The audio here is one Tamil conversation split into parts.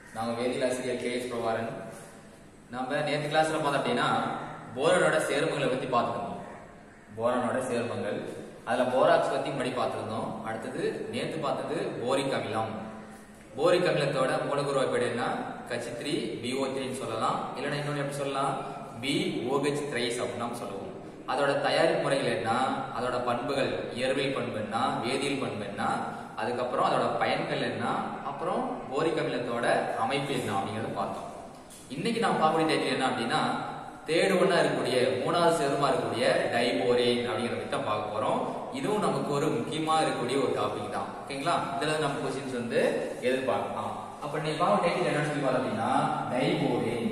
நாங்கள் வேதியியல் ஆசிரியர் கே எஸ் பிரபாரன் நம்ம நேற்று கிளாஸ்ல பார்த்தோம் அப்படின்னா போரனோட சேர்மங்களை பத்தி பார்த்துருந்தோம் போரானோட சேர்மங்கள் அதுல போராக்ஸ் பத்தி முன்னாடி பார்த்திருந்தோம் அடுத்தது நேத்து பார்த்தது போரிக் அமிலம் போரிக் அமிலத்தோட மூலக்கூறு வாய்ப்பாடு என்ன கச்சி த்ரீ பிஓ த்ரீன்னு சொல்லலாம் இல்லைன்னா இன்னொன்று எப்படி சொல்லலாம் பி ஓஹெச் த்ரைஸ் அப்படின்னு நம்ம சொல்லுவோம் அதோட தயாரிப்பு முறைகள் என்ன அதோட பண்புகள் இயற்பியல் பண்பு என்ன வேதியியல் பண்பு என்ன அதுக்கப்புறம் அதோட பயன்கள் என்ன அப்புறம் போரிக் அமிலத்தோட அமைப்பு என்ன அப்படிங்கறத பார்த்தோம் இன்னைக்கு நான் பார்க்கக்கூடிய டைட்டில் என்ன அப்படின்னா தேர்டு ஒன்னா இருக்கக்கூடிய மூணாவது சேர்மா இருக்கக்கூடிய டைபோரேன் அப்படிங்கறத பத்தி தான் பார்க்க போறோம் இதுவும் நமக்கு ஒரு முக்கியமா இருக்கக்கூடிய ஒரு டாபிக் தான் ஓகேங்களா இதுல நம்ம கொஸ்டின்ஸ் வந்து எதிர்பார்க்கலாம் அப்ப நீ பார்க்க டைட்டில் என்னன்னு சொல்லி பார்த்தா அப்படின்னா டைபோரேன்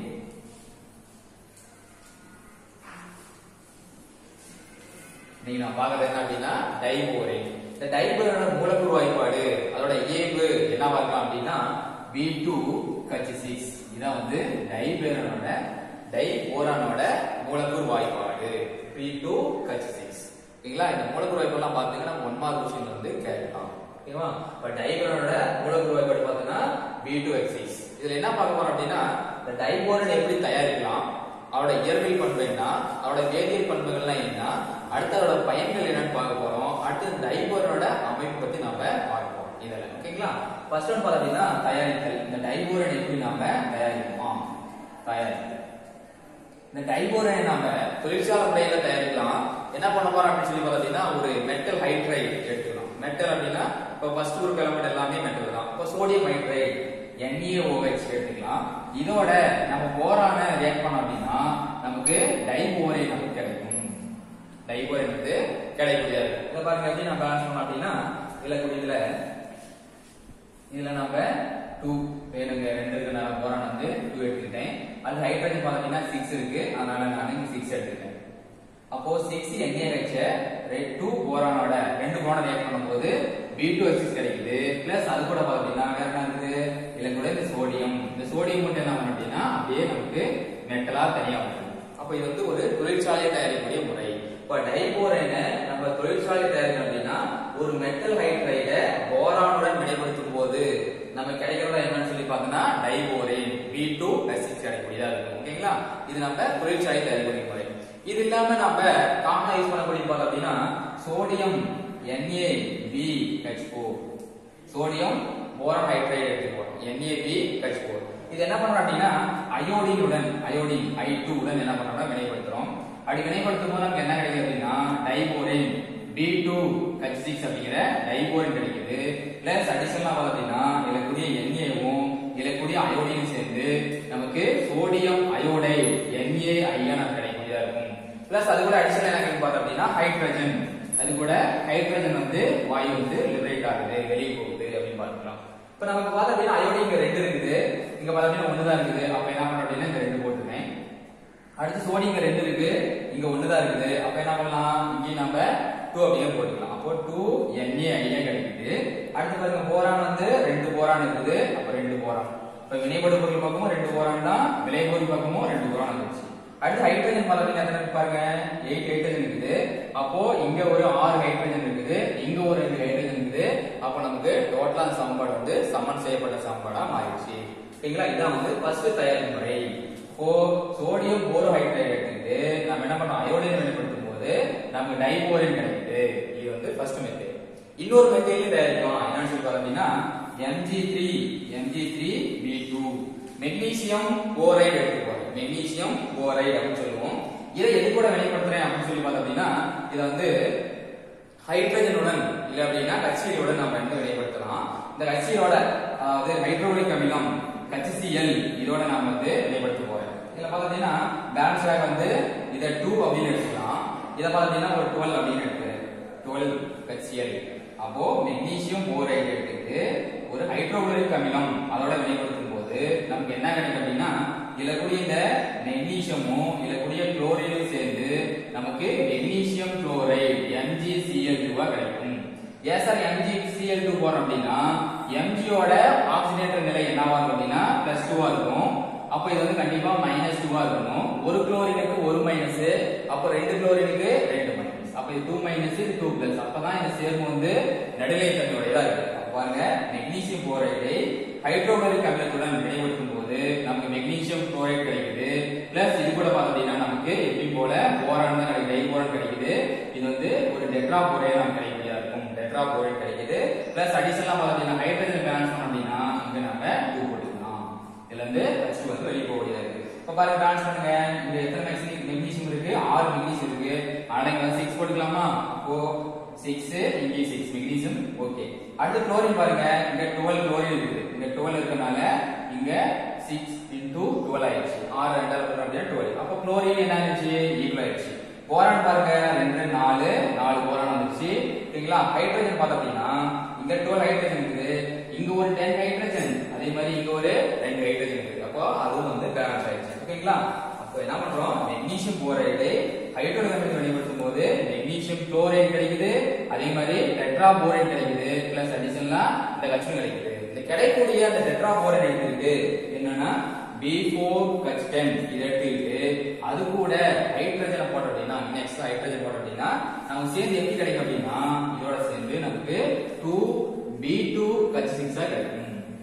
நீங்க நான் பார்க்கறது என்ன அப்படின்னா டைபோரேன் இந்த டைபோரோட மூலக்கூறு வாய்ப்பாடு அதோட இயல்பு என்னவா இருக்கலாம் அப்படின்னா பி டூ கட்சி சிக்ஸ் இதான் வந்து டைபேரனோட டைபோரானோட மூலக்கூறு வாய்ப்பாடு பி டூ கட்சி சிக்ஸ் ஓகேங்களா இந்த மூலக்கூறு வாய்ப்பாடுலாம் பார்த்தீங்கன்னா ஒன் மார்க் கொஸ்டின் வந்து கேட்கலாம் ஓகேவா இப்ப டைபோரனோட மூலக்கூறு வாய்ப்பாடு பார்த்தீங்கன்னா பி டூ எக்ஸ் சிக்ஸ் இதுல என்ன பார்க்க போறோம் அப்படின்னா இந்த டைபோரன் எப்படி தயாரிக்கலாம் அவரோட இயற்பியல் பண்பு என்ன அவரோட வேதியியல் பண்புகள்லாம் என்ன அடுத்து அதோட பயன்கள் என்னன்னு பார்க்க போறோம் அடுத்து டைபோரனோட அமைப்பு பத்தி நாம பார்க்க போறோம் இதெல்லாம் ஓகேங்களா ஃபர்ஸ்ட் ஒன் பார்த்தீங்கன்னா தயாரித்தல் இந்த டைபோரன் எப்படி நாம தயாரிப்போம் தயாரித்தல் இந்த டைபோரனை நாம தொழிற்சாலை முறையில தயாரிக்கலாம் என்ன பண்ண போறோம் அப்படின்னு சொல்லி பார்த்தீங்கன்னா ஒரு மெட்டல் ஹைட்ரைட் எடுத்துக்கலாம் மெட்டல் அப்படின்னா இப்போ ஃபர்ஸ்ட் ஒரு எலமெண்ட் எல்லாமே மெட்டல் தான் இப்போ சோடியம் ஹைட்ரைட் NaOH எடுத்துக்கலாம் இதோட நம்ம போரான ரியாக்ட் பண்ணோம் அப்படின்னா நமக்கு டைபோரேன் நமக்கு கிடைக்கும் டைபோரேன் வந்து கிடைக்கக்கூடிய இதை பாருங்க எப்படி நம்ம பேலன்ஸ் பண்ணோம் அப்படின்னா இதுல கூடியதுல இதுல நம்ம டூ வேணுங்க ரெண்டு இருக்கு நான் போரான் வந்து டூ எடுத்துக்கிட்டேன் அது ஹைட்ரஜன் பார்த்தீங்கன்னா சிக்ஸ் இருக்கு அதனால நான் சிக்ஸ் எடுத்துக்கிட்டேன் அப்போ சிக்ஸ் NaH ரெட் டூ போரானோட ரெண்டு போரான ரியாக்ட் பண்ணும்போது பி டூ எக்ஸிஸ் கிடைக்குது பிளஸ் அது கூட பார்த்தீங்கன்னா வேற என்ன இருக்குது இதுல கூட இந்த சோடியம் இந்த சோடியம் மட்டும் என்ன பண்ணும் அப்படின்னா அப்படியே நமக்கு மெட்டலா தனியா வரும் அப்ப இது வந்து ஒரு தொழிற்சாலை தயாரிக்கக்கூடிய முறை இப்ப டைபோரேனை நம்ம தொழிற்சாலை தயாரிக்கணும் அப்படின்னா ஒரு மெட்டல் ஹைட்ரைட போரானுடன் வினைப்படுத்தும் போது நம்ம கிடைக்கிறதா என்னன்னு சொல்லி பார்த்தோம்னா டைபோரேன் பி டூ சிக்ஸ் கிடைக்கக்கூடியதா இருக்கும் ஓகேங்களா இது நம்ம தொழிற்சாலை தயாரிக்கக்கூடிய முறை இது இல்லாம நம்ம காமனா யூஸ் பண்ணக்கூடிய பார்த்தோம் அப்படின்னா sodium NaBH4 sodium boron hydride எடுத்துக்கோம் NaBH4 இது என்ன பண்றோம் அப்படின்னா அயோடினுடன் அயோடின் I2 உடன் என்ன பண்றோம்னா வினைப்படுத்துறோம் அப்படி வினைப்படுத்தும் போது நமக்கு என்ன கிடைக்குது அப்படின்னா டைபோரேன் B2 H6 அப்படிங்கிற டைபோரேன் கிடைக்குது பிளஸ் அடிஷனலா பார்த்தீங்கன்னா இதுல கூடிய Naவும் இதுல கூடிய அயோடின் சேர்ந்து நமக்கு சோடியம் அயோடைடு NaIN கிடைக்கக்கூடியதா இருக்கும் பிளஸ் அது கூட அடிஷனல் என்ன கிடைக்கும் பார்த்தோம் அப்படின்னா ஹைட்ரஜன் அது கூட ஹைட்ரஜன் வந்து வாயு வந்து லிபரேட் ஆகுது வெளியே போகுது அப்படின்னு பார்த்துக்கலாம் இப்ப நமக்கு பார்த்தோம் அப்படின்னா அயோடின் இங்க ரெண்டு இருக்குது இங்க பார்த்தோம் அப்படின்னா ஒண்ணுதான் இருக்குது அப்ப என்ன பண்ணோம் அப்படின்னா இந்த ரெண்டு போட்டுருவேன் அடுத்து சோடியம் இங்க ரெண்டு இருக்கு இங்க ஒண்ணுதான் இருக்குது அப்ப என்ன பண்ணலாம் இங்கே நம்ம டூ அப்படியே போட்டுக்கலாம் அப்போ டூ என்ஏ ஐஏ கிடைக்குது அடுத்து பாருங்க போரான் வந்து ரெண்டு போரான் இருக்குது அப்ப ரெண்டு போரான் இப்ப வினைபடு பொருள் பக்கமும் ரெண்டு போரான் தான் விளைபொருள் பக்கமும் ரெண்டு போரான் இருந்துச்சு அடுத்து ஹைட்ரஜன் பார்த்தீங்கன்னா எத்தனை இருக்கு பாருங்க எயிட் ஹைட்ரஜன் இருக்குது அப்போ இங்க ஒரு ஆறு ஹைட்ரஜன் இருக்குது இங்க ஒரு ரெண்டு ஹைட்ரஜன் இருக்குது அப்போ நமக்கு டோட்டலா அந்த சமன்பாடு வந்து சமன் செய்யப்பட்ட சமன்பாடா மாறிடுச்சு ஓகேங்களா இதான் வந்து ஃபர்ஸ்ட் தயாரிப்பு முறை இப்போ சோடியம் போரோ ஹைட்ரைட் எடுத்துக்கிட்டு நம்ம என்ன பண்ணோம் அயோடின் வெளிப்படுத்தும் போது நமக்கு டைபோரின் கிடைக்குது இது வந்து ஃபர்ஸ்ட் மெத்தட் இன்னொரு மெத்தட்லயும் தயாரிக்கலாம் என்னன்னு சொல்லி பார்த்தீங்கன்னா Mg3 Mg3 B2 magnesium boride எடுத்துக்கோங்க மெக்னீசியம் போரைடு அப்படின்னு சொல்லுவோம் இதை எது கூட வெளிப்படுத்துறேன் அப்படின்னு சொல்லி பார்த்தோம் அப்படின்னா இதை வந்து ஹைட்ரஜனுடன் இல்ல அப்படின்னா கட்சியலுடன் நம்ம வந்து வெளிப்படுத்தலாம் இந்த கட்சியோட அதாவது ஹைட்ரோலிக் அமிலம் HCl இதோட நாம வந்து வெளிப்படுத்த போறோம் இதுல பாத்தீங்கன்னா பேலன்ஸ் பேக் வந்து இதை டூ அப்படின்னு எடுத்துக்கலாம் இதை பாத்தீங்கன்னா ஒரு டுவெல் அப்படின்னு எடுத்து டுவெல் HCl அப்போ மெக்னீசியம் போரைடு எடுத்துட்டு ஒரு ஹைட்ரோகுளோரிக் அமிலம் அதோட வினைப்படுத்தும் போது நமக்கு என்ன கிடைக்கும் அப்படின்னா இதுல கூடிய இந்த மெக்னீசியமும் இதுல கூடிய குளோரினும் சேர்ந்து நமக்கு மெக்னீசியம் குளோரைடு MgCl2 கிடைக்கும் ஏன் சார் MgCl2 போறோம் அப்படின்னா Mgயோட ஆக்சிடேட்டர் நிலை என்னவா இருக்கும் அப்படின்னா பிளஸ் டூவா இருக்கும் அப்ப இது வந்து கண்டிப்பா மைனஸ் டூவா இருக்கணும் ஒரு குளோரினுக்கு ஒரு மைனஸ் அப்ப ரெண்டு குளோரினுக்கு ரெண்டு மைனஸ் அப்ப இது டூ மைனஸ் இது டூ பிளஸ் அப்பதான் இந்த சேர்மு வந்து நடுநிலைத்தன்மையுடையதா இருக்கு அப்ப பாருங்க மெக்னீசியம் போரைடை ஹைட்ரோகுளோரிக் அமிலத்துடன் வினைபடுத்தும் டெட்ரா போரேன் நமக்கு கிடைக்கக்கூடியதா இருக்கும் டெட்ரா போரேன் கிடைக்குது பிளஸ் அடிஷனலா பார்த்தீங்கன்னா ஹைட்ரஜன் பேலன்ஸ் பண்ணோம் அப்படின்னா இங்க நம்ம டூ போட்டுக்கலாம் இதுல இருந்து H2 வந்து வெளியே போகக்கூடியதா இருக்கு இப்ப பாருங்க பேலன்ஸ் பண்ணுங்க இங்க எத்தனை மெக்னீசியம் மெக்னீசியம் இருக்கு ஆறு மெக்னீசியம் இருக்கு ஆனா இங்க சிக்ஸ் போட்டுக்கலாமா அப்போ சிக்ஸ் இங்கே சிக்ஸ் மெக்னீசியம் ஓகே அடுத்து குளோரின் பாருங்க இங்க டுவெல் குளோரின் இருக்குது இங்க டுவெல் இருக்கனால இங்க சிக்ஸ் இன்டூ டுவெல் ஆயிடுச்சு ஆறு ரெண்டாவது அப்படின்னா டுவெல் அப்போ குளோரின் என்ன ஆயிடுச்சு ஈக்குவல் ஆயிடுச்சு போரான் பாருங்க ரெண்டு நாலு நாலு போரான் வந்துருச்சு சரிங்களா ஹைட்ரஜன் பார்த்தோம் அப்படின்னா இங்க டுவெல் ஹைட்ரஜன் இருக்குது இங்க ஒரு டென் ஹைட்ரஜன் அதே மாதிரி இங்க ஒரு ரெண்டு ஹைட்ரஜன் இருக்கு அப்போ அதுவும் வந்து பேலன்ஸ் ஆயிடுச்சு ஓகேங்களா அப்போ என்ன பண்றோம் மெக்னீசியம் போரைடு ஹைட்ரோஜன் வெளிப்படுத்தும் போது மெக்னீசியம் குளோரைடு கிடைக்குது அதே மாதிரி டெட்ரா போரைடு கிடைக்குது பிளஸ் அடிஷனலா இந்த லட்சணம் கிடைக்குது இந்த கிடைக்கக்கூடிய அந்த டெட்ரா போரைடு இருக்கு என்னன்னா B4H10 இதை எடுத்துக்கிட்டு அது கூட ஹைட்ரஜனை போட்டோம் அப்படின்னா நெக்ஸ்ட் ஹைட்ரஜன் போட்டோம் அப்படின்னா நமக்கு சேர்ந்து எப்படி கிடைக்கும் அப்படின்னா இதோட சேர்ந்து நமக்கு 2B2H6 ஆ கிடைக்கும்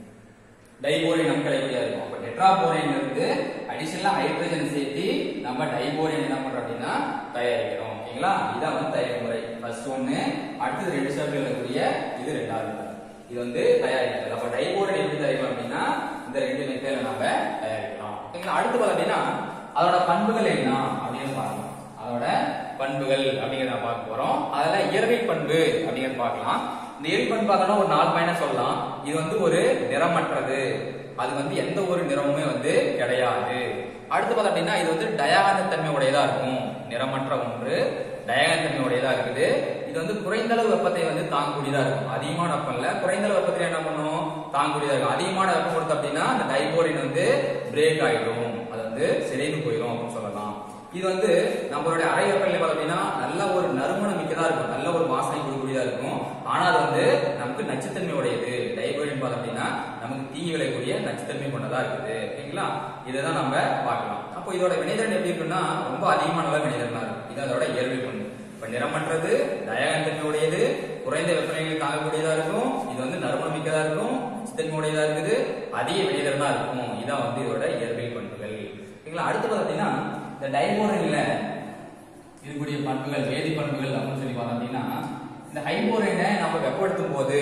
டைபோரின் நமக்கு கிடைக்கக்கூடியதா இருக்கும் அப்ப டெட்ராபோரின்ல இருந்து அடிஷனலா ஹைட்ரஜன் சேர்த்து நம்ம டைபோரின் என்ன பண்றோம் அப்படின்னா தயாரிக்கிறோம் ஓகேங்களா இதான் வந்து தயாரிப்பு முறை ஃபர்ஸ்ட் ஒன்னு அடுத்தது ரெண்டு ஸ்டெப்ல இருக்கக்கூடிய இது ரெண்டாவது method. இது வந்து தயாரிக்கிறது அப்ப டைபோரின் எப்படி தயாரிக்கலாம் அப்படின்னா இந்த ரெண்டு மெத்தேட்ல நாம தயாரிக்கலாம் ஓகேங்களா அடுத்து பார்த்தா அப்படின்னா அதோட பண்புகள் என்ன அப்படின்னு பார்க்கலாம் அதோட பண்புகள் அப்படிங்கறத பார்க்க போறோம் அதுல இயற்பியல் பண்பு அப்படிங்கறத பார்க்கலாம் இந்த இயற்பியல் பண்பு பார்த்தோம்னா ஒரு நாலு பாயிண்ட் சொல்லலாம் இது வந்து ஒரு நிறமற்றது அது வந்து எந்த ஒரு நிறமுமே வந்து கிடையாது அடுத்து பார்த்தா அப்படின்னா இது வந்து டயாகன தன்மை உடையதா இருக்கும் நிறமற்ற ஒன்று டயாகன தன்மை உடையதா இருக்குது இது வந்து குறைந்த அளவு வெப்பத்தை வந்து தாங்கக்கூடியதா இருக்கும் அதிகமான வெப்பம் இல்ல குறைந்த அளவு வெப்பத்துல என்ன பண்ணும் தாங்கக்கூடியதா இருக்கும் அதிகமான வெப்பம் கொடுத்த அப்படின்னா அந்த டைபோரின் வந்து பிரேக் ஆயிடும் அது வந்து சிதைந்து போயிடும் அப்படின்னு சொல்லலாம் இது வந்து நம்மளுடைய அறை வெப்பநிலை பார்த்தீங்கன்னா நல்ல ஒரு நறுமணம் மிக்கதா இருக்கும் நல்ல ஒரு வாசனை கொடுக்கக்கூடியதா இருக்கும் ஆனா அது வந்து நமக்கு நச்சுத்தன்மை உடையது டைபோரின் பார்த்தோம் அப்படின்னா நமக்கு தீங்கி விளையக்கூடிய நச்சுத்தன்மை கொண்டதா இருக்குது ஓகேங்களா இதைதான் நம்ம பார்க்கலாம் அப்போ இதோட வினைத்திறன் எப்படி இருக்குன்னா ரொம்ப அதிகமான அளவு வினைத்திறனா இருக்கும் இது அதோட இயல்பு பண்பு இப்ப நிறமற்றது தயாகந்தன்மை உடையது குறைந்த வெப்பநிலையில் தாங்கக்கூடியதா இருக்கும் இது வந்து நறுமணம் மிக்கதா இருக்கும் நச்சுத்தன்மை உடையதா இருக்குது அதிக வினைத்திறனா இருக்கும் இதான் வந்து இதோட இயற்பியல் பண்புகள் ஓகேங்களா அடுத்து பார்த்தீங்கன்னா இந்த டைபோரன்ல இருக்கக்கூடிய பண்புகள் வேதி பண்புகள் அப்படின்னு சொல்லி பார்த்தோம் அப்படின்னா இந்த ஹைபோரைனை நம்ம வெப்பப்படுத்தும் போது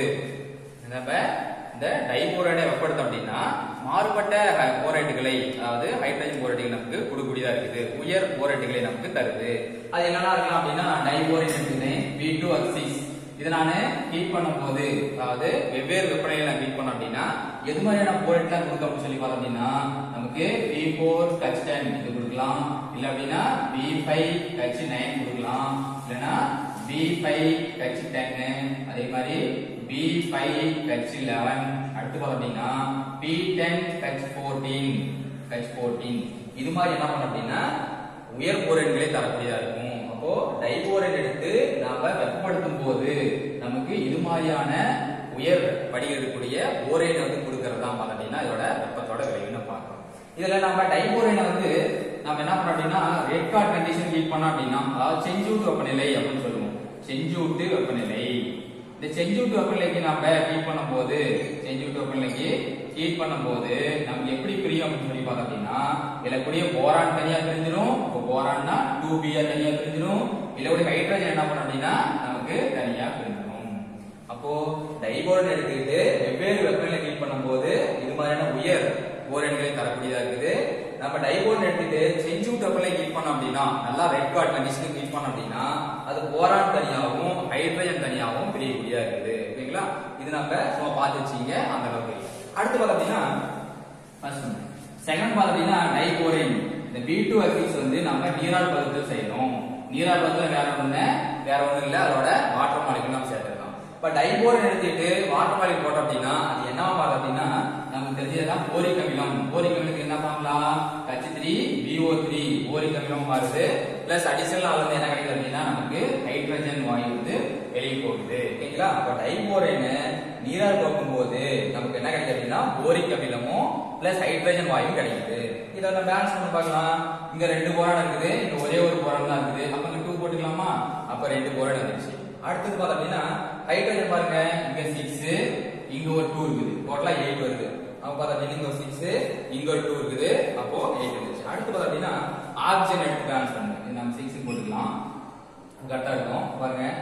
நம்ம இந்த டைபோரைனை வெப்பப்படுத்தோம் அப்படின்னா மாறுபட்ட போரைட்டுகளை அதாவது ஹைட்ரஜன் போரைட்டுகள் நமக்கு கொடுக்கக்கூடியதா இருக்குது உயர் போரைட்டுகளை நமக்கு தருது அது என்னெல்லாம் இருக்கலாம் அப்படின்னா நான் டைபோரைன் எடுத்துக்கிறேன் பி டூ சிக்ஸ் இதை நான் ஹீட் பண்ணும் போது அதாவது வெவ்வேறு வெப்பநிலையில நான் ஹீட் பண்ணோம் அப்படின்னா எது மாதிரியான போரைட்லாம் கொடுக்கும் அப்படின்னு சொல்லி பார்த்தோம் அப்படின்னா நமக்கு பி ஃபோர் ஹச் டென் இது கொடுக்கலாம் இல்ல அப்படின்னா பி ஃபைவ் ஹச் நைன் கொடுக்கலாம் இல்லைன்னா பி ஃபைவ் ஹச் டென் அதே மாதிரி பி ஃபைவ் ஹச் லெவன் அடுத்து பார்த்தோம் அப்படின்னா B ten H fourteen H fourteen இது மாதிரி என்ன பண்ணோம் அப்படின்னா உயர் போரன்களை தரக்கூடியதா இருக்கும் அப்போ டைபோரன் எடுத்து நாம வெப்பப்படுத்தும் போது நமக்கு இது மாதிரியான உயர் படியில் இருக்கக்கூடிய போரேன் வந்து கொடுக்கறது தான் பார்த்தீங்கன்னா இதோட வெப்பத்தோட விளைவுன்னு பார்க்கணும் இதுல நம்ம டைபோரேனை வந்து நம்ம என்ன பண்ணோம் அப்படின்னா ரெட் கார்ட் கண்டிஷன் ஹீட் பண்ணோம் அப்படின்னா அதாவது செஞ்சூட்டு வெப்பநிலை அப்படின்னு சொல்லுவோம் செஞ்சூட்டு வெப்பநிலை இந்த செஞ்சூட்டு வெப்பநிலைக்கு நம்ம ஹீட் பண்ணும்போது செஞ்சூட்டு வெப்பநிலைக்கு ஹீட் பண்ணும்போது நமக்கு எப்படி பிரியும் அப்படின்னு சொல்லி பார்த்தோம் அப்படின்னா இதுல கூடிய போரான் தனியா பிரிஞ்சிரும் இப்போ போரான்னா டூ பிஆர் தனியா பிரிஞ்சிரும் இதுல கூடிய ஹைட்ரஜன் என்ன பண்ணும் அப்படின்னா நமக்கு தனியா பிரிஞ்சிரும் அப்போ டைபோரன் எடுத்துக்கிட்டு வெவ்வேறு வெப்பநிலை ஹீட் பண்ணும்போது இது மாதிரியான உயர் போரன்களை தரக்கூடியதா இருக்குது நம்ம டைபோன் எடுத்துட்டு செஞ்சூட் வெப்பநிலை ஹீட் பண்ணோம் அப்படின்னா நல்லா ரெட் கார்ட் கண்டிஷனுக்கு ஹீட் பண்ணோம் அப்படின்னா அது போரான் தனியாகவும் ஹைட்ரஜன் தனியாகவும் பிரியக்கூடியதா இருக்குது ஓகேங்களா இது நம்ம சும்மா பார்த்து வச்சீங்க அந்த அளவுக்கு அடுத்து பார்த்தா அப்படின்னா ஃபர்ஸ்ட் செகண்ட் பார்த்தீங்கன்னா டைபோரின் இந்த பி டூ வந்து நம்ம நீரால் பதத்தில் செய்யணும் நீரால் பதத்தில் வேற ஒண்ணு வேற ஒண்ணும் இல்ல அதோட வாட்டர் மாலிகுல் நம்ம சேர்த்துக்கலாம் இப்ப டைபோரின் எடுத்துட்டு வாட்டர் மாலிகுல் போட்டோம் அப்படின்னா அது என்ன பார்த்தோம் அப்படின்னா நமக்கு தெரிஞ்சதுதான் போரிக் அமிலம் போரிக் அமிலத்துக்கு என்ன பண்ணலாம் H three B O three boric அமிலம் மாறுது பிளஸ் அடிஷனல் வந்து என்ன கிடைக்குது அப்படின்னா நமக்கு ஹைட்ரஜன் வாயு வந்து வெளியே போகுது ஓகேங்களா அப்ப டைபோரைனை நீரால் போக்கும் போது நமக்கு என்ன கிடைக்குது அப்படின்னா போரிக் அமிலமும் பிளஸ் ஹைட்ரஜன் வாயு கிடைக்குது இதை நம்ம பேலன்ஸ் பண்ணி பார்க்கலாம் இங்க ரெண்டு போரான் இருக்குது இங்க ஒரே ஒரு போரான் தான் இருக்குது அப்ப இங்க டூ போட்டுக்கலாமா அப்ப ரெண்டு போரான் வந்துருச்சு அடுத்தது பார்த்தோம் அப்படின்னா ஹைட்ரஜன் பாருங்க இங்க சிக்ஸ் இங்க ஒரு டூ இருக்குது டோட்டலா எயிட் வருது அப்ப பார்த்தா அப்படின்னா இங்க ஒரு சிக்ஸ் இங்க ஒரு டூ இருக்குது அப்போ எயிட் வந்துருச்சு அடுத்து பார்த்தா அப்படின்னா ஆக்சிஜன் எடுத்து பேலன்ஸ் பண்ணுங்க நம்ம சிக்ஸ் போட்டுக்கலாம் கரெக்டா இருக்கும் பாருங்க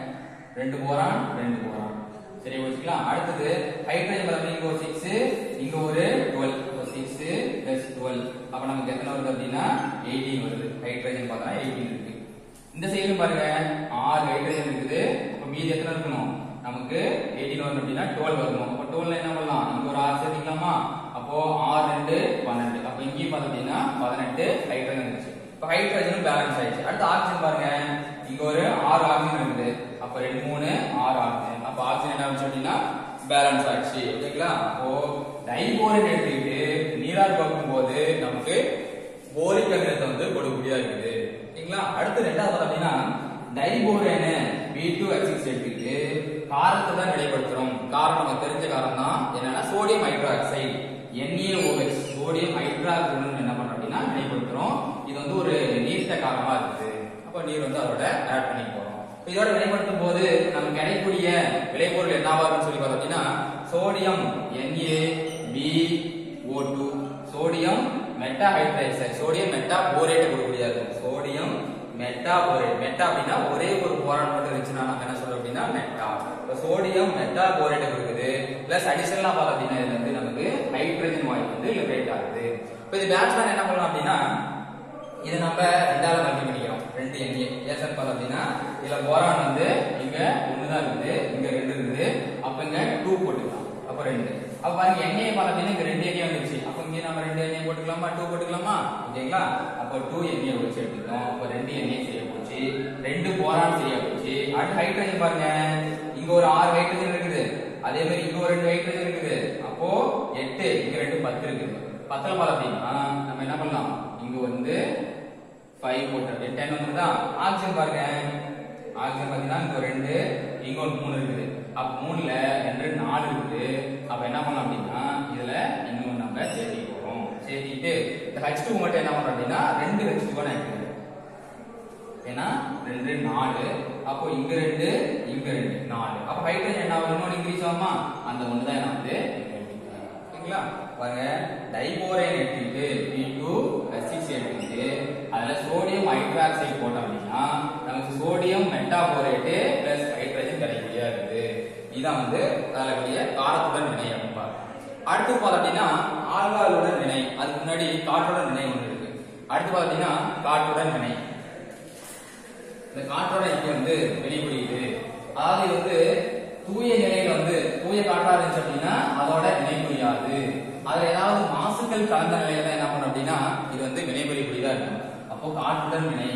ரெண்டு போரான் ரெண்டு போரான் சரி வச்சுக்கலாம் அடுத்தது ஹைட்ரஜன் பார்த்தா இங்க ஒரு சிக்ஸ் இங்க ஒரு டுவெல் சிக்ஸ் பிளஸ் டுவெல் அப்ப நமக்கு எத்தனை வருது அப்படின்னா எயிட்டீன் வருது ஹைட்ரஜன் பார்த்தா எயிட்டீன் இருக்கு இந்த சைடு பாருங்க ஆறு ஹைட்ரஜன் இருக்குது அப்ப மீதி எத்தனை இருக்கணும் நமக்கு எயிட்டீன் வரணும் அப்படின்னா டுவெல் வரணும் அப்ப டுவெல் என்ன பண்ணலாம் இங்க ஒரு ஆறு சேர்த்துக்கலாமா அப்போ ஆறு ரெண்டு பன்னெண்டு அப்ப இங்கேயும் பார்த்தோம் அப்படின்னா பதினெட்டு ஹைட்ரஜன் இருந்துச்சு இப்ப ஹைட்ரஜன் பேலன்ஸ் ஆயிடுச்சு அடுத்து ஆக்சிஜன் பாருங்க இங்க ஒரு ஆறு ஆக்சிஜன் இருக்குது அப்ப ரெண்டு மூணு ஆறு ஆக்சிஜன் அப்ப ஆக்சிஜன் என்ன ஆச்சு அப்படின்னா பேலன்ஸ் ஆச்சு ஓகேங்களா அப்போ டைபோரேட் எடுத்துக்கிட்டு நீரார் பார்க்கும் போது நமக்கு போரிக் அமிலத்தை வந்து கொடுக்கக்கூடியதா இருக்குது ஓகேங்களா அடுத்து ரெண்டாவது பார்த்தோம் அப்படின்னா டைபோரேனு பி டூ எடுத்துக்கிட்டு காரத்தை தான் வெளிப்படுத்துறோம் காரணம் நமக்கு தெரிஞ்ச காரணம் தான் என்னன்னா sodium hydroxide NaOH sodium hydroxide என்ன பண்றோம் அப்படின்னா வெளிப்படுத்துறோம் இது வந்து ஒரு நீர்த்த காரமா இருக்குது அப்ப நீர் வந்து அதோட ஆட் பண்ணி போறோம் இப்ப இதோட வினைப்படுத்தும் போது நமக்கு கிடைக்கக்கூடிய விளைபொருள் என்னவா இருக்குன்னு சொல்லி பார்த்தோம் அப்படின்னா sodium NaBO2 sodium meta hydroxide sodium meta borate கொடுக்கக்கூடியதா இருக்கும் சோடியம் மெட்டா போரேட் மெட்டா அப்படின்னா ஒரே ஒரு போரான் மட்டும் இருந்துச்சுன்னா நம்ம என்ன சொல்றோம் அப்படின்னா மெட்டா இப்போ சோடியம் மெட்டா போரேட் இருக்குது பிளஸ் அடிஷனலா பார்த்தோம் அப்படின்னா இதுல வந்து நமக்கு ஹைட்ரஜன் வாயு வந்து லிபரேட் ஆகுது இப்போ இது பேட்ஸ்மேன் என்ன பண்ணலாம் அப்படின்னா இதை நம்ம ரெண்டால மல்டி பண்ணிக்கிறோம் ரெண்டு எண்ணெய் ஏன் சார் பார்த்தோம் அப்படின்னா இதுல போரான் வந்து இங்க ஒன்று தான் இருக்குது இங்க ரெண்டு இருக்குது அப்ப இங்க டூ போட்டுக்கலாம் அப்ப ரெண்டு அப்ப பாருங்க எண்ணெயை பார்த்தோம் அப்படின்னா இங்க ரெண்டு எண்ணெய் வந்துருச்சு அப்ப இங்க நம்ம ரெண்டு எண்ணெய் போட்டுக்கலாமா டூ போட்டுக்கலாமா ஓகேங்களா அப்ப டூ எண்ணெயை வச்சு எடுத்துக்கிறோம் அப்ப ரெண்டு எண்ணெய் சரியா போச்சு ரெண்டு போரான் சரியா போச்சு அடுத்து ஹைட்ரஜன் பாருங்க இங்க ஒரு ஆறு ஹைட்ரஜன் இருக்குது அதே மாதிரி இங்க ஒரு ரெண்டு ஹைட்ரஜன் இருக்குது அப்போ எட்டு இங்க ரெண்டு பத்து இருக்குது பத்துல பால் அப்படின்னா நம்ம என்ன பண்ணலாம் இங்க வந்து ஃபைவ் போட்டு டென் வந்துருதா ஆக்சிஜன் பாருங்க ஆக்சிஜன் பாத்தீங்கன்னா இங்க ஒரு ரெண்டு இங்க ஒரு மூணு இருக்குது அப்ப மூணுல ரெண்டு ரெண்டு நாலு இருக்குது அப்ப என்ன பண்ணலாம் அப்படின்னா இதுல இன்னும் நம்ம சேர்த்திக்க போறோம் சேர்த்திட்டு இந்த ஹச் டூ மட்டும் என்ன பண்றோம் அப்படின்னா ரெண்டு ஹச் டூ எடுத்துக்கிறோம் ஏன்னா ரெண்டு நாலு அப்போ இங்க ரெண்டு இங்க ரெண்டு நாலு அப்ப ஹைட்ரஜன் என்ன ஆகும் இன்னொரு இன்க்ரீஸ் ஆகுமா அந்த ஒண்ணு தான் நான் வந்து ஓகேங்களா பாருங்க டைபோரேன் எடுத்துக்கிட்டு பி டூ சிக்ஸ் எடுத்துக்கிட்டு அதுல சோடியம் ஹைட்ராக்சைடு போட்டோம் அப்படின்னா நமக்கு சோடியம் மெட்டாபோரேட்டு பிளஸ் ஹைட்ரஜன் கிடைக்கக்கூடிய இருக்குது இதான் வந்து அதில் காரத்துடன் வினை அப்படின்னு பார்க்கணும் அடுத்து பார்த்தோம் அப்படின்னா ஆல்காலுடன் வினை அதுக்கு முன்னாடி காற்றுடன் வினை ஒன்று இருக்கு அடுத்து பார்த்தீங்கன்னா காற்றுடன் வினை இந்த காற்றோட இங்க வந்து வெளிப்படுகிறது அதாவது இது வந்து தூய நிலையில வந்து தூய காற்றா இருந்துச்சு அப்படின்னா அதோட வினைபுரியாது அதுல ஏதாவது மாசுக்கள் கலந்த நிலையில தான் என்ன பண்ணும் அப்படின்னா இது வந்து வினைபுரியக்கூடியதா இருக்கும் அப்போ காற்றுடன் வினை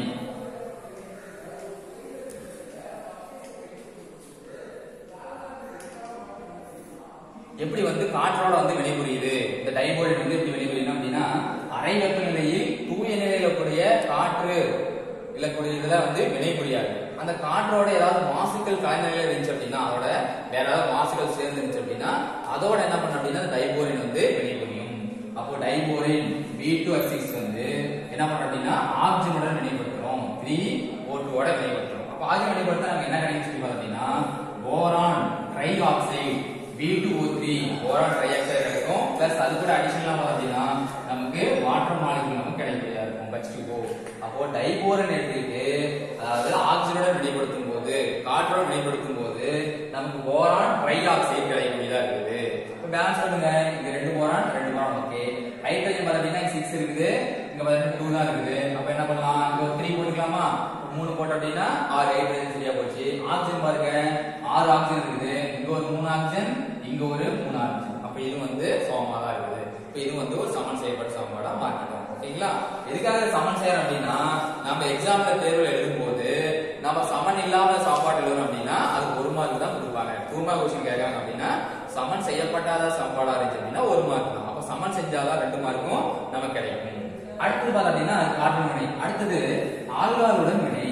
எப்படி வந்து காற்றோட வந்து வினைபுரியுது இந்த டைபோரேட் வந்து எப்படி வினைபுரியணும் அப்படின்னா அறை வெப்பநிலையில் தூய நிலையில கூடிய காற்று இல்லக்கூடிய இதுல வந்து வினைபுரியாது அந்த காற்றோட ஏதாவது மாசுக்கள் கலந்த நிலையில இருந்துச்சு அப்படின்னா அதோட வேற ஏதாவது மாசுக்கள் சேர்ந்து இருந்துச்சு அப்படின்னா அதோட என்ன பண்ண அப்படின்னா டைபோரின் வந்து வினைபுரியும் அப்போ டைபோரின் பி டூ சிக்ஸ் வந்து என்ன பண்ண அப்படின்னா ஆக்சிஜனுடன் வினைப்படுத்துறோம் த்ரீ ஓ டூவோட வினைப்படுத்துறோம் அப்போ ஆக்சிஜன் வினைப்படுத்த நமக்கு என்ன கிடைக்கும் சொல்லி பார்த்தோம் அப்படின்னா boron trioxide B two O three boron trioxide கிடைக்கும் பிளஸ் அது கூட அடிஷனலா பார்த்தோம் அப்படின்னா நமக்கு வாட்டர் மாலிகுல் நமக்கு கிடைக்கக்கூடியதா இருக்கும் H2O அப்போ டைபோரன் எடுத்துக்கிட்டு அதாவது ஆக்சிஜனோட வினைப்படுத்தும் போது காற்றோட வினைப்படுத்தும் போது நமக்கு போரான் ட்ரை ஆக்சைடு கிடைக்கக்கூடியதா இருக்குது இப்போ பேலன்ஸ் பண்ணுங்க இங்க ரெண்டு போரான் ரெண்டு போரான் ஓகே ஹைட்ரஜன் பார்த்தீங்கன்னா சிக்ஸ் இருக்குது இங்க பார்த்தீங்கன்னா டூ தான் இருக்குது அப்ப என்ன பண்ணலாம் இங்க ஒரு த்ரீ போட்டுக்கலாமா மூணு போட்டோம் அப்படின்னா ஆறு ஹைட்ரஜன் சரியா போச்சு ஆக்சிஜன் பாருங்க ஆறு ஆக்சிஜன் இருக்குது இங்க ஒரு மூணு ஆக்சிஜன் இங்க ஒரு மூணு ஆக்சிஜன் அப்ப இது வந்து சமமா தான் இருக்குது இப்ப இது வந்து ஒரு சமன் செய்யப்பட்ட சமன்பாடா மாற்றிட்டோம் ஓகேங்களா எதுக்காக சமன் செய்யறோம் அப்படின்னா நம்ம எக்ஸாம்ல தேர்வுல எழுதும் போது நம்ம சமன் இல்லாம சாப்பாடு எழுதணும் அப்படின்னா அது ஒரு மார்க் தான் கொடுப்பாங்க டூ மார்க் கொஸ்டின் கேட்கறாங்க அப்படின்னா சமன் செய்யப்பட்டாத சாப்பாடா இருந்துச்சு அப்படின்னா ஒரு மார்க் தான் அப்ப சமன் செஞ்சாதான் ரெண்டு மார்க்கும் நமக்கு கிடைக்கும் அடுத்தது பார்த்தா அப்படின்னா கார்பன் வினை அடுத்தது ஆல்காலுடன் வினை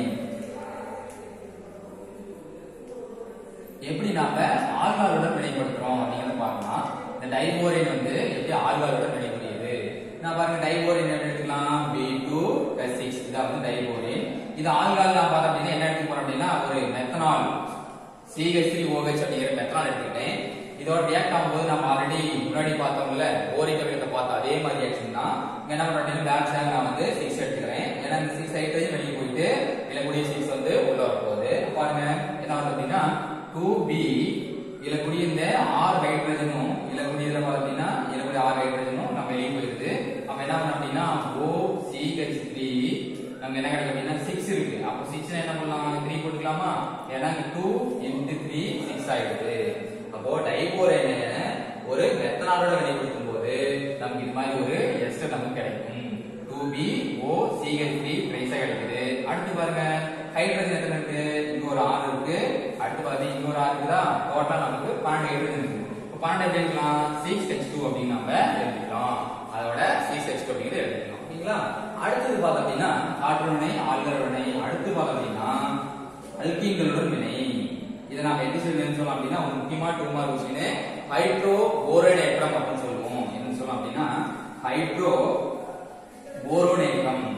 எப்படி நாம ஆல்காலுடன் வினைப்படுத்துறோம் அப்படிங்கறத பார்க்கலாம் இந்த டைபோரேன் வந்து எப்படி ஆல்காலுடன் வினைபுரியுது நான் பாருங்க டைபோரேன் என்ன எடுத்துக்கலாம் பி டூ சிக்ஸ் இதான் வந்து டைபோரேன் இது ஆல்கால் நான் பார்த்தோம் அப்படின்னா என்ன எடுத்து போறோம் அப்படின்னா ஒரு மெத்தனால் சிஹெச் த்ரீ ஓஹெச் அப்படிங்கிற மெத்தனால் எடுத்துக்கிட்டேன் இதோட ரியாக்ட் ஆகும்போது நம்ம ஆல்ரெடி முன்னாடி பார்த்தோம்ல ஓரிக் அமிலத்தை பார்த்த அதே மாதிரி ரியாக்ஷன் தான் இங்க என்ன பண்றோம் அப்படின்னா பேலன்ஸ் நான் வந்து சிக்ஸ் எடுத்துக்கிறேன் ஏன்னா இந்த சிக்ஸ் ஹைட்ரஜன் வெளியே போயிட்டு இல்லக்கூடிய சிக்ஸ் வந்து உள்ள வரப்போகுது பாருங்க என்ன வந்து அப்படின்னா த்ரீ நமக்கு என்ன கிடைக்கும் அப்படின்னா சிக்ஸ் இருக்கு அப்போ சிக்ஸ் என்ன பண்ணலாம் த்ரீ போட்டுக்கலாமா ஏன்னா டூ இன்டு த்ரீ சிக்ஸ் ஆயிடுது அப்போ டைபோரேன ஒரு மெத்தனாலோட வினைப்படுத்தும் போது நமக்கு இது மாதிரி ஒரு எஸ்டர் நமக்கு கிடைக்கும் two B O CH three ட்ரைஸா கிடைக்குது அடுத்து பாருங்க ஹைட்ரஜன் எத்தனை இருக்கு இங்க ஒரு ஆறு இருக்கு அடுத்து பாத்தீங்க இங்க ஒரு ஆறு இருக்குதா டோட்டல் நமக்கு பன்னெண்டு ஹைட்ரஜன் இருக்கு இப்போ பன்னெண்டு எப்படி எழுதிக்கலாம் சிக்ஸ் ஹெச் டூ அப்படின்னு நம்ம எழுதிக்கலாம் அதோட சிக்ஸ் ஹெச் டூ அப்படிங்கிறது எழுதிக்கலாம் ஓகேங்களா அடுத்தது பார்த்தோம் அப்படின்னா காற்றுவினை ஆள்கரவினை அடுத்து பார்த்தோம் அப்படின்னா அல்கீன்களுடன் வினை இதை நாம எப்படி சொல்லி சொல்லலாம் அப்படின்னா ஒரு முக்கியமா டூ மார்க் கொஸ்டின் ஹைட்ரோ போரேனேற்றம் அப்படின்னு சொல்லுவோம் என்ன சொல்லலாம் அப்படின்னா ஹைட்ரோ போரோனேற்றம்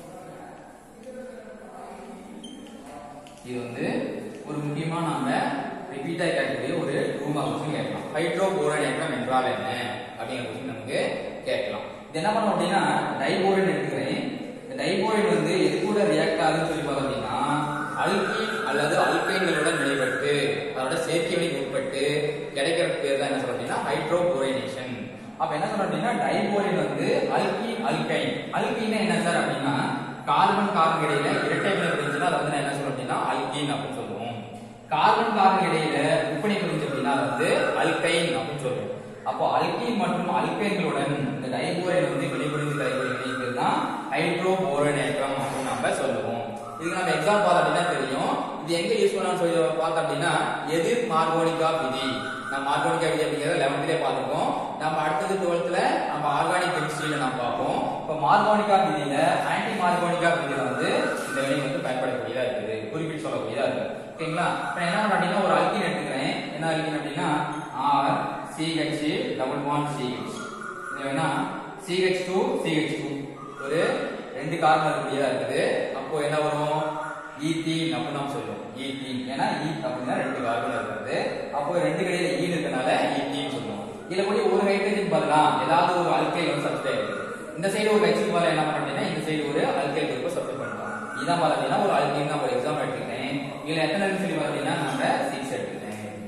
இது வந்து ஒரு முக்கியமா நாம ரிப்பீட்டா கேட்கக்கூடிய ஒரு டூ மார்க் கொஸ்டின் கேட்கலாம் ஹைட்ரோ போரோனேற்றம் என்றால் என்ன அப்படிங்கிற கொஸ்டின் நமக்கு கேட்கலாம் இது என்ன பண்ணோம் அப்படின்னா டைபோரேன் எடுத்துக்கிறேன் இந்த டைபோரேன் வந்து எது கூட ரியாக்ட் ஆகுதுன்னு சொல்லி பார்த்தோம் அப்படின்னா அல்கீன் அல்லது அல்கைன்களுடன் வினைப்பட்டு அதோட சேர்க்கை வினைக்கு உட்பட்டு கிடைக்கிற பேர் தான் என்ன சொல்றோம் அப்படின்னா ஹைட்ரோபோரேனேஷன் அப்ப என்ன சொல்றோம் அப்படின்னா டைபோரேன் வந்து அல்கீன் அல்கைன் அல்கீன் என்ன சார் அப்படின்னா கார்பன் கார்பன் இடையில இரட்டை வினை புரிஞ்சுன்னா அதை வந்து நான் என்ன சொல்றோம் அப்படின்னா அல்கீன் அப்படின்னு சொல்லுவோம் கார்பன் கார்பன் இடையில உப்பனை புரிஞ்சு அப்படின்னா அதை வந்து அல்கைன் அப்படின்னு சொல்லுவோம் அப்போ அல்கீன் மற்றும் அல்கைன்களுடன் இந்த டைபோரேன் வந்து வினைபுரிந்து கிடைக்கக்கூடிய வினைக்கு தான் ஹைட்ரோபோரேனேற்றம் அப்படின்னு நம்ம சொல்லுவோம் இதுக்கு நம்ம எக்ஸாம் பார்த்தோம் அப்படின்னா தெரியும் இது எங்க யூஸ் பண்ணலாம்னு சொல்லி பார்த்தோம் அப்படின்னா எதிர் மார்கோனிகா விதி நம்ம மார்கோனிகா விதி அப்படிங்கறத லெவன்த்லேயே பார்த்துருக்கோம் நம்ம அடுத்தது டுவெல்த்ல நம்ம ஆர்கானிக் கெமிஸ்ட்ரியில நம்ம பார்ப்போம் இப்போ மார்கோனிகா விதியில ஆன்டி மார்கோனிகா விதியில வந்து இந்த வினை வந்து பயன்படக்கூடியதா இருக்குது குறிப்பிட்டு சொல்லக்கூடியதா இருக்கு ஓகேங்களா இப்போ என்ன பண்ண அப்படின்னா ஒரு அல்கின் எடுத்துக்கிறேன் என்ன அல்கின் அப்படின்னா R CH double bond CH இது வேணா சிஹெச் டூ சிஹெச் டூ ஒரு ரெண்டு கார்பன் இருக்கக்கூடியதா இருக்குது அப்போ என்ன வரும் ஈத்தீன் அப்படின்னு நம்ம சொல்லுவோம் ஈத்தீன் ஏன்னா ஈத் அப்படின்னா ரெண்டு கார்பன் இருக்குது அப்போ ரெண்டு கடையில ஈன் இருக்கனால ஈத்தீன் சொல்லுவோம் இதுல கூட ஒரு ஹைட்ரஜன் பதிலா ஏதாவது ஒரு அல்கைல் வந்து சப்ஸ்டைல் இருக்கு இந்த சைடு ஒரு ஹெச் பதிலா என்ன பண்ணீங்கன்னா இந்த சைடு ஒரு அல்கைல் குரூப் சப்ஸ்டைல் பண்ணலாம் இதான் பார்த்தீங்கன்னா ஒரு அல்கைல் நான் ஒரு எக்ஸாம் எடுத்துக்கிறேன் இதுல எத்தனை இருக்குன்னு சொல்லி பார்த்தீங்கன்னா நம்ம சிக்ஸ் எடுத்துக்கிறேன்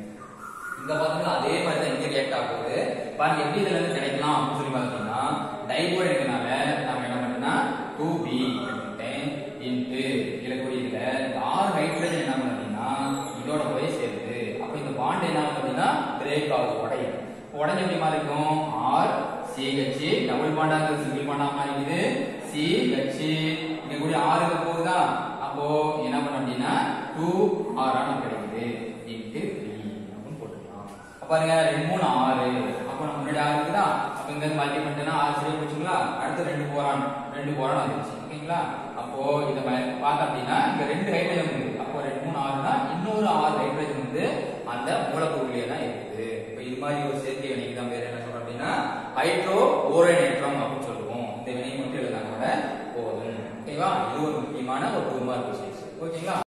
இங்க பாத்தீங்கன்னா அதே மாதிரி தான் இங்க ரியாக்ட் ஆக போகுது பாருங்க எப்படி இதுல இருந்து கிடைக்கலாம் அப்படின்னு சொல்லி பாத்தீங்கன்னா டைபோர் இருக்கனால நம்ம என்ன பண்ணோம்னா டூ பி எடுத்துட்டேன் இன்ட்டு இலக்கூடியதுல இந்த ஆறு ஹைட்ரஜன் என்ன பண்ணீங்கன்னா இதோட போய் சேருது அப்ப இந்த பாண்ட் என்ன ஆகுது அப்படின்னா பிரேக் ஆகுது உடையும் உடஞ்ச எப்படி மாதிரி இருக்கும் ஆர் சிஹெச் டபுள் பாண்டா இருக்குது சிங்கிள் பாண்டா மாறிக்குது சிஹெச் இங்க கூட ஆறு இருக்க போகுதா அப்போ என்ன பண்ண அப்படின்னா டூ ஆர் நமக்கு கிடைக்குது இன்ட்டு த்ரீ அப்படின்னு போட்டுக்கலாம் அப்ப பாருங்க ரெண்டு மூணு ஆறு அப்போ நம்ம முன்னாடி ஆறு இருக்குதா அப்ப இங்க இருந்து மல்டி பண்ணிட்டேன்னா ஆறு சரியா போச்சுங்களா அடுத்து ரெண்டு போரான் ரெண்டு போரான் வந்துருச்சு ஓகேங்களா அப்போ இத ம- பார்த்தோம் அப்படின்னா இங்க ரெண்டு ஹைட்ரஜன் இருக்கு அப்போ ரெண்டு மூணு ஆறுனா இன்னொரு ஆறு ஹைட்ரஜன் வந்து அந்த மூலப்பொருள்லயே தான் இருக்குது இப்போ இது மாதிரி ஒரு சேர்க்கை வினைக்கு தான் பேர் என்ன சொல்றோம் அப்படின்னா ஹைட்ரோ ஓரேனேற்றம்